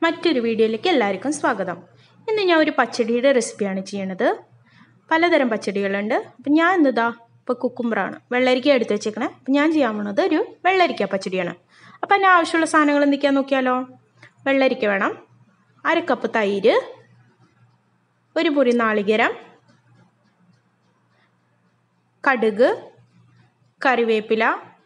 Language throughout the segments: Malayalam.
മറ്റൊരു വീഡിയോയിലേക്ക് എല്ലാവർക്കും സ്വാഗതം ഇന്ന് ഞാൻ ഒരു പച്ചടിയുടെ റെസിപ്പിയാണ് ചെയ്യണത് പലതരം പച്ചടികളുണ്ട് അപ്പം ഞാൻ ഇന്നിതാ ഇപ്പോൾ കുക്കുംബറാണ് വെള്ളരിക്ക എടുത്ത് വെച്ചേക്കണേ അപ്പം ഞാൻ ചെയ്യാൻ പോണത് ഒരു വെള്ളരിക്ക പച്ചടിയാണ് അപ്പം അതിന് ആവശ്യമുള്ള സാധനങ്ങൾ എന്തൊക്കെയാണെന്ന് നോക്കിയാലോ വെള്ളരിക്ക വേണം അര കപ്പ് തൈര് ഒരു മുറി നാളികേരം കടുക് കറിവേപ്പില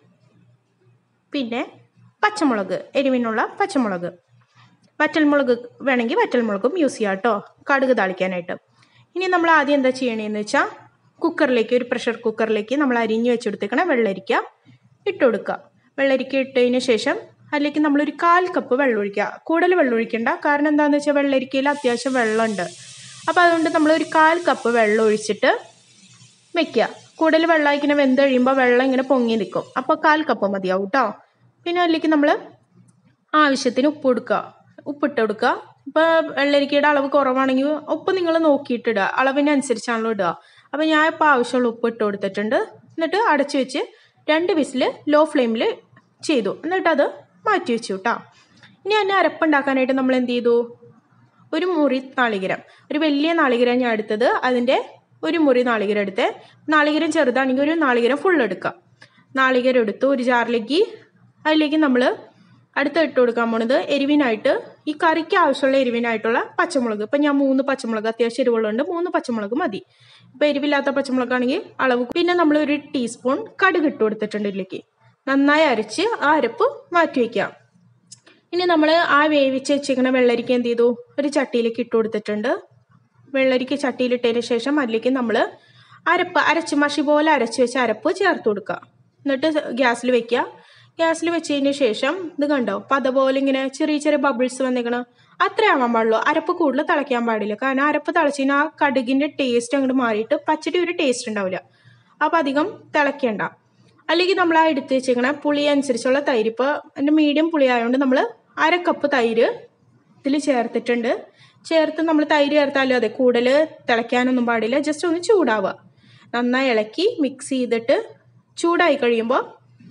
പിന്നെ പച്ചമുളക് എരിവിനുള്ള പച്ചമുളക് വറ്റൽമുളക് വേണമെങ്കിൽ വറ്റൽമുളകും യൂസ് ചെയ്യാം കേട്ടോ കടുക് താളിക്കാനായിട്ട് ഇനി നമ്മൾ ആദ്യം എന്താ ചെയ്യണേന്ന് വെച്ചാൽ കുക്കറിലേക്ക് ഒരു പ്രഷർ കുക്കറിലേക്ക് നമ്മൾ അരിഞ്ഞ് വെച്ചെടുത്തേക്കണ വെള്ളരിക്ക ഇട്ട് കൊടുക്കുക വെള്ളരിക്ക ഇട്ടതിന് ശേഷം അതിലേക്ക് നമ്മളൊരു കാൽ കപ്പ് വെള്ളം ഒഴിക്കുക കൂടുതൽ വെള്ളം ഒഴിക്കണ്ട കാരണം എന്താണെന്ന് വെച്ചാൽ വെള്ളരിക്കയിൽ അത്യാവശ്യം വെള്ളമുണ്ട് അപ്പോൾ അതുകൊണ്ട് നമ്മൾ ഒരു കാൽ കപ്പ് വെള്ളം ഒഴിച്ചിട്ട് വെക്കുക കൂടുതൽ വെള്ളം ഇങ്ങനെ വെന്ത് കഴിയുമ്പോൾ വെള്ളം ഇങ്ങനെ പൊങ്ങി നിൽക്കും അപ്പോൾ കാൽ കപ്പ് മതിയാവും കേട്ടോ പിന്നെ അതിലേക്ക് നമ്മൾ ആവശ്യത്തിന് ഉപ്പ് കൊടുക്കുക ഉപ്പിട്ട് കൊടുക്കുക ഇപ്പോൾ വെള്ളരിക്കയുടെ അളവ് കുറവാണെങ്കിൽ ഉപ്പ് നിങ്ങൾ നോക്കിയിട്ടിടുക അളവിനനുസരിച്ചാണല്ലോ ഇടുക അപ്പോൾ ഞാൻ ഇപ്പോൾ ആവശ്യമുള്ള ഉപ്പ് ഇട്ട് കൊടുത്തിട്ടുണ്ട് എന്നിട്ട് അടച്ചു വെച്ച് രണ്ട് വിസിൽ ലോ ഫ്ലെയിമിൽ ചെയ്തു എന്നിട്ട് അത് മാറ്റി വെച്ചു കേട്ടോ ഇനി അതിന് അരപ്പുണ്ടാക്കാനായിട്ട് നമ്മൾ എന്ത് ചെയ്തു ഒരു മുറി നാളികേരം ഒരു വലിയ നാളികേരം ഞാൻ എടുത്തത് അതിൻ്റെ ഒരു മുറി നാളികേരം എടുത്ത് നാളികേരം ചെറുതാണെങ്കിൽ ഒരു നാളികേരം ഫുൾ എടുക്കുക നാളികേരം എടുത്തു ഒരു ജാറിലേക്ക് അതിലേക്ക് നമ്മൾ അടുത്ത് ഇട്ട് കൊടുക്കാൻ പോണത് എരിവിനായിട്ട് ഈ കറിക്ക് ആവശ്യമുള്ള എരിവിനായിട്ടുള്ള പച്ചമുളക് ഇപ്പം ഞാൻ മൂന്ന് പച്ചമുളക് അത്യാവശ്യം എരിവുള്ളതുകൊണ്ട് മൂന്ന് പച്ചമുളക് മതി ഇപ്പം എരിവില്ലാത്ത പച്ചമുളകാണെങ്കിൽ അളവ് പിന്നെ നമ്മൾ ഒരു ടീസ്പൂൺ കടുക് ഇട്ട് കൊടുത്തിട്ടുണ്ട് ഇതിലേക്ക് നന്നായി അരച്ച് ആ അരപ്പ് മാറ്റി വയ്ക്കാം ഇനി നമ്മൾ ആ വേവിച്ച് വെച്ചിരിക്കുന്ന വെള്ളരിക്ക എന്ത് ചെയ്തു ഒരു ചട്ടിയിലേക്ക് ഇട്ട് കൊടുത്തിട്ടുണ്ട് വെള്ളരിക്ക ചട്ടിയിലിട്ടതിന് ശേഷം അതിലേക്ക് നമ്മൾ അരപ്പ് അരച്ച് മഷി പോലെ അരച്ച് വെച്ച് അരപ്പ് ചേർത്ത് കൊടുക്കുക എന്നിട്ട് ഗ്യാസിൽ വെക്കുക ഗ്യാസിൽ വെച്ചതിന് ശേഷം ഇത് കണ്ടോ പത പോലെ ഇങ്ങനെ ചെറിയ ചെറിയ ബബിൾസ് വന്നിക്കണം അത്രേ ആവാൻ പാടുള്ളൂ അരപ്പ് കൂടുതൽ തിളയ്ക്കാൻ പാടില്ല കാരണം അരപ്പ് തിളച്ചതിന് ആ കടുകിൻ്റെ ടേസ്റ്റ് അങ്ങോട്ട് മാറിയിട്ട് പച്ചടി ഒരു ടേസ്റ്റ് ഉണ്ടാവില്ല അപ്പം അധികം തിളയ്ക്കണ്ട അല്ലെങ്കിൽ നമ്മൾ ആ എടുത്ത് വെച്ചേക്കണ പുളി അനുസരിച്ചുള്ള തൈര് ഇപ്പോൾ എൻ്റെ മീഡിയം പുളി ആയതുകൊണ്ട് നമ്മൾ അര കപ്പ് തൈര് ഇതിൽ ചേർത്തിട്ടുണ്ട് ചേർത്ത് നമ്മൾ തൈര് ചേർത്താലും അതെ കൂടുതൽ തിളയ്ക്കാനൊന്നും പാടില്ല ജസ്റ്റ് ഒന്ന് ചൂടാവുക നന്നായി ഇളക്കി മിക്സ് ചെയ്തിട്ട് ചൂടായി കഴിയുമ്പോൾ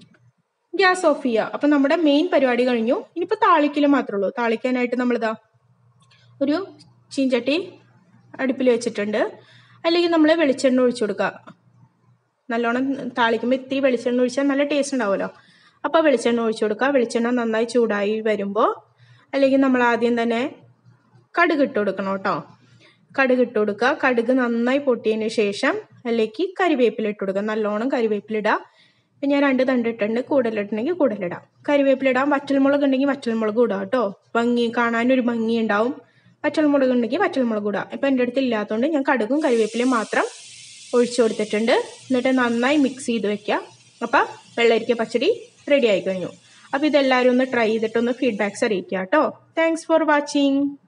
ഗ്യാസ് ഓഫ് ചെയ്യുക അപ്പം നമ്മുടെ മെയിൻ പരിപാടി കഴിഞ്ഞു ഇനിയിപ്പോൾ താളിക്കൽ മാത്രമേ ഉള്ളൂ താളിക്കാനായിട്ട് നമ്മളിതാ ഒരു ചീഞ്ചട്ടി അടുപ്പിൽ വെച്ചിട്ടുണ്ട് അല്ലെങ്കിൽ നമ്മൾ വെളിച്ചെണ്ണ ഒഴിച്ചു കൊടുക്കുക നല്ലോണം താളിക്കുമ്പോൾ ഇത്തിരി വെളിച്ചെണ്ണ ഒഴിച്ചാൽ നല്ല ടേസ്റ്റ് ഉണ്ടാവുമല്ലോ അപ്പോൾ വെളിച്ചെണ്ണ ഒഴിച്ചു കൊടുക്കുക വെളിച്ചെണ്ണ നന്നായി ചൂടായി വരുമ്പോൾ അല്ലെങ്കിൽ നമ്മൾ ആദ്യം തന്നെ കടുക് ഇട്ട് കൊടുക്കണം കേട്ടോ കടുക് ഇട്ട് കൊടുക്കുക കടുക് നന്നായി പൊട്ടിയതിന് ശേഷം അതിലേക്ക് കരിവേപ്പില ഇട്ട് കൊടുക്കുക നല്ലോണം കരിവേപ്പിലിടുക ഇപ്പം ഞാൻ രണ്ട് തണ്ടിട്ടുണ്ട് കൂടുതലിട്ടുണ്ടെങ്കിൽ കൂടുതലിടാം കരിവേപ്പിലിടാം വറ്റൽമുളക് ഉണ്ടെങ്കിൽ വറ്റൽമുളക് ഇടാം കേട്ടോ ഭംഗി കാണാനൊരു ഭംഗി ഉണ്ടാവും വറ്റൽമുളക് ഉണ്ടെങ്കിൽ വറ്റൽമുളക് ഇടാം ഇപ്പം എൻ്റെ അടുത്ത് ഇല്ലാത്തതുകൊണ്ട് ഞാൻ കടുകും കരിവേപ്പിലയും മാത്രം ഒഴിച്ചു കൊടുത്തിട്ടുണ്ട് എന്നിട്ട് നന്നായി മിക്സ് ചെയ്ത് വെക്കുക അപ്പം വെള്ളരിക്ക പച്ചടി റെഡി ആയി കഴിഞ്ഞു അപ്പോൾ ഇതെല്ലാവരും ഒന്ന് ട്രൈ ചെയ്തിട്ടൊന്ന് ഫീഡ്ബാക്ക്സ് അറിയിക്കുക കേട്ടോ താങ്ക്സ് ഫോർ വാച്ചിങ്